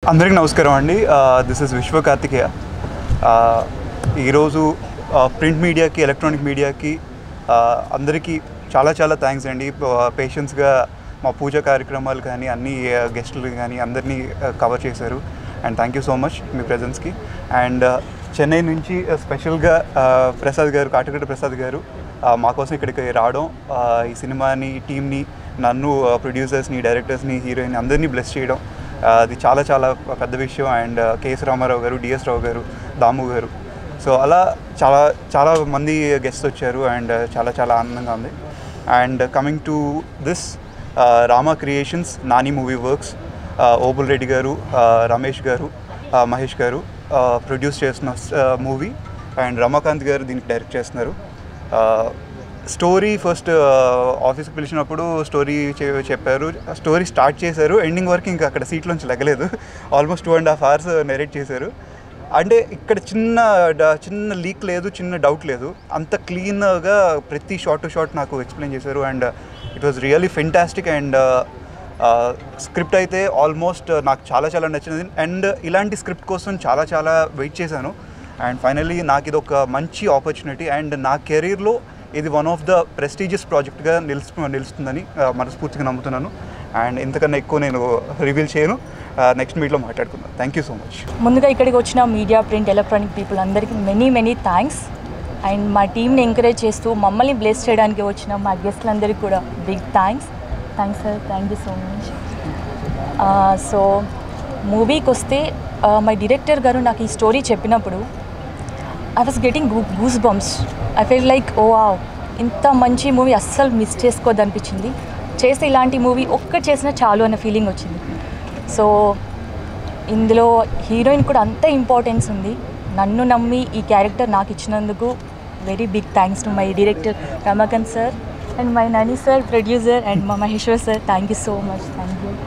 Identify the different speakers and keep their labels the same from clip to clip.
Speaker 1: అందరికీ నమస్కారం అండి this is Vishwa Karthikeya Uh, ఈరోజు ప్రింట్ మీడియాకి ఎలక్ట్రానిక్ మీడియాకి అందరికీ చాలా చాలా థ్యాంక్స్ అండి పేషెన్స్గా మా పూజ కార్యక్రమాలు కానీ అన్ని గెస్టులు కానీ అందరినీ కవర్ చేశారు and thank you so much మీ ప్రజెన్స్కి అండ్ చెన్నై నుంచి స్పెషల్గా ప్రసాద్ గారు కాటిగడ్డ ప్రసాద్ గారు uh, మా కోసం ఇక్కడికి రావడం uh, ఈ సినిమాని టీమ్ని నన్ను ప్రొడ్యూసర్స్ని డైరెక్టర్స్ని హీరోయిన్ అందరినీ బ్లెస్ చేయడం ఆ, అది చాలా చాలా పెద్ద విషయం అండ్ కేఎస్ రామారావు గారు డిఎస్ రావు గారు దాము గారు సో అలా చాలా చాలా మంది గెస్ట్ వచ్చారు అండ్ చాలా చాలా ఆనందంగా ఉంది and coming to this Rama creations Nani movie works Obul Reddy గారు ఆ, రమేష్ గారు ఆ, మహేష్ గారు ప్రొడ్యూస్ చేస్తున్న మూవీ అండ్ రమాకాంత్ గారు దీనికి డైరెక్ట్ చేస్తున్నారు స్టోరీ ఫస్ట్ ఆఫీస్కి పిలిచినప్పుడు స్టోరీ చె- చెప్పారు స్టోరీ స్టార్ట్ చేశారు ఎండింగ్ వరకు ఇంకా అక్కడ సీట్లోంచి లెగలేదు almost two and half hours narrate చేశారు అంటే ఇక్కడ చిన్న డ- చిన్న లీక్ లేదు చిన్న డౌట్ లేదు అంత క్లీన్గా ప్రతి షార్ట్ టు షార్ట్ నాకు ఎక్స్ప్లెయిన్ చేశారు and it was really fantastic and script అయితే ఆల్మోస్ట్ నాకు చాలా చాలా నచ్చింది అండ్ ఇలాంటి స్క్రిప్ట్ కోసం చాలా చాలా వెయిట్ చేశాను అండ్ ఫైనల్లీ నాకు ఇది ఒక మంచి ఆపర్చునిటీ అండ్ నా కెరీర్లో ఇది వన్ ఆఫ్ ద ప్రెస్టీజియస్ ప్రాజెక్ట్గా నిలుస్తు నిలుస్తుందని ఆ, మనస్ఫూర్తిగా నమ్ముతున్నాను అండ్ ఇంతకన్నా ఎక్కువ నేను రివీల్ చేయను నెక్స్ట్ మీట్లో మాట్లాడుకుందాం థ్యాంక్ యూ సో మచ్
Speaker 2: ముందుగా ఇక్కడికి వచ్చిన మీడియా ప్రింట్ ఎలక్ట్రానిక్ పీపుల్ అందరికీ మెనీ మెనీ థ్యాంక్స్ అండ్ మా టీంని ఎంకరేజ్ చేస్తూ మమ్మల్ని బ్లెస్ చేయడానికి వచ్చిన మా గెస్ట్లందరికీ కూడా big thanks thanks sir thank you so much so మూవీకి వస్తే మై డైరెక్టర్ గారు నాకు ఈ స్టోరీ చెప్పినప్పుడు I was getting goose bumps I feel like oh ఆ ఇంత మంచి మూవీ అస్సలు మిస్ చేసుకోవద్దు అనిపించింది చేస్తే ఇలాంటి మూవీ ఒక్కటి చేసినా చాలు అన్న ఫీలింగ్ వచ్చింది సో ఇందులో హీరోయిన్ కూడా అంత ఇంపార్టెన్స్ ఉంది నన్ను నమ్మి ఈ క్యారెక్టర్ నాకు ఇచ్చినందుకు very big thanks to my director Ramakanth sir and my Nani sir producer and మా Maheshwar sir thank you so much thank you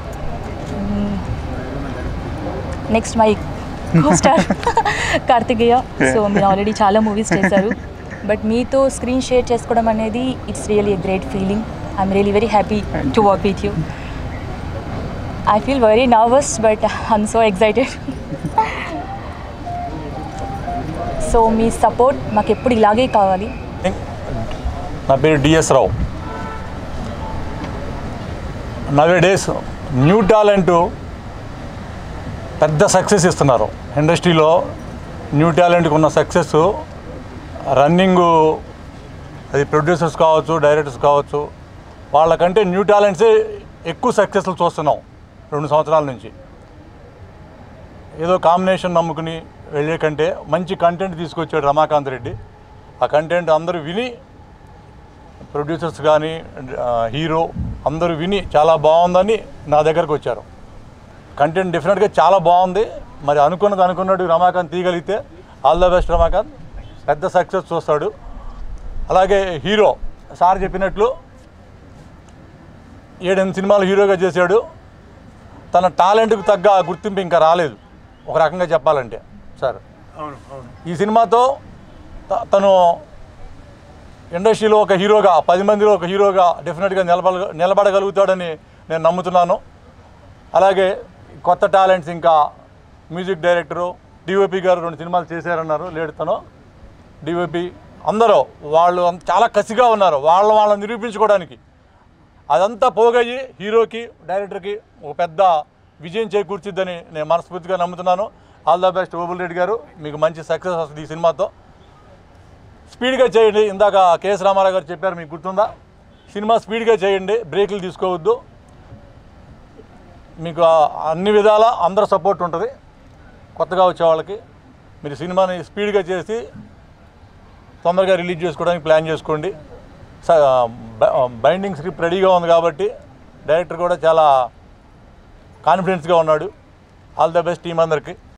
Speaker 2: next my star Karthikeya so మీరు ఆల్రెడీ చాలా మూవీస్ చేశారు బట్ మీతో స్క్రీన్ షేర్ చేసుకోవడం అనేది it's really a great feeling I'm really very happy to work with you I feel very nervous but I'm so excited so మీ support మాకు ఎప్పుడు ఇలాగే కావాలి
Speaker 3: నా పేరు D S Rao nowadays new talent పెద్ద సక్సెస్ ఇస్తున్నారు ఇండస్ట్రీలో న్యూ టాలెంట్కి ఉన్న సక్సెస్ రన్నింగు అది ప్రొడ్యూసర్స్ కావచ్చు డైరెక్టర్స్ కావచ్చు వాళ్ళకంటే న్యూ టాలెంట్సే ఎక్కువ సక్సెస్లు చూస్తున్నాం రెండు సంవత్సరాల నుంచి ఏదో కాంబినేషన్ నమ్ముకుని వెళ్ళే కంటే మంచి కంటెంట్ తీసుకొచ్చాడు రమాకాంత్ రెడ్డి ఆ కంటెంట్ అందరూ విని ప్రొడ్యూసర్స్ కానీ హీరో అందరూ విని చాలా బాగుందని నా దగ్గరకు వచ్చారు కంటెంట్ డెఫినెట్గా చాలా బాగుంది మరి అనుకున్నది అనుకున్నట్టు రమాకాంత్ తీయగలిగితే ఆల్ ద బెస్ట్ రమాకాంత్ పెద్ద సక్సెస్ చూస్తాడు అలాగే హీరో సార్ చెప్పినట్లు ఏడెనిమిది సినిమాలు హీరోగా చేశాడు తన టాలెంట్కు తగ్గ గుర్తింపు ఇంకా రాలేదు ఒక రకంగా చెప్పాలంటే సార్ ఈ సినిమాతో త- తను ఇండస్ట్రీలో ఒక హీరోగా పది మందిలో ఒక హీరోగా డెఫినెట్గా నిలబడ నిలబడగలుగుతాడని నేను నమ్ముతున్నాను అలాగే కొత్త టాలెంట్స్ ఇంకా మ్యూజిక్ డైరెక్టరు డిఓపి గారు రెండు సినిమాలు చేశారన్నారు లేడు తను డిఓపి అందరూ వాళ్ళు అంత- చాలా కసిగా ఉన్నారు వాళ్ళ వాళ్ళని నిరూపించుకోవడానికి అదంతా పోగయ్యి హీరోకి డైరెక్టర్కి ఒక పెద్ద విజయం చేకూర్చిద్దని నేను మనస్ఫూర్తిగా నమ్ముతున్నాను all the best Obul Reddy గారు మీకు మంచి సక్సెస్ వస్తుంది ఈ సినిమాతో స్పీడ్గా చేయండి ఇందాక కేఎస్ రామారావు గారు చెప్పారు మీకు గుర్తుందా సినిమా స్పీడ్గా చేయండి బ్రేకులు తీసుకోవద్దు మీకు ఆ అన్ని విధాల అందరు సపోర్ట్ ఉంటుంది కొత్తగా వచ్చే వాళ్ళకి మీరు సినిమాని స్పీడ్గా చేసి తొందరగా రిలీజ్ చేసుకోవడానికి ప్లాన్ చేసుకోండి స- బ- బైండింగ్ స్క్రిప్ట్ రెడీగా ఉంది కాబట్టి డైరెక్టర్ కూడా చాలా కాన్ఫిడెన్స్గా ఉన్నాడు ఆల్ ద బెస్ట్ టీం అందరికీ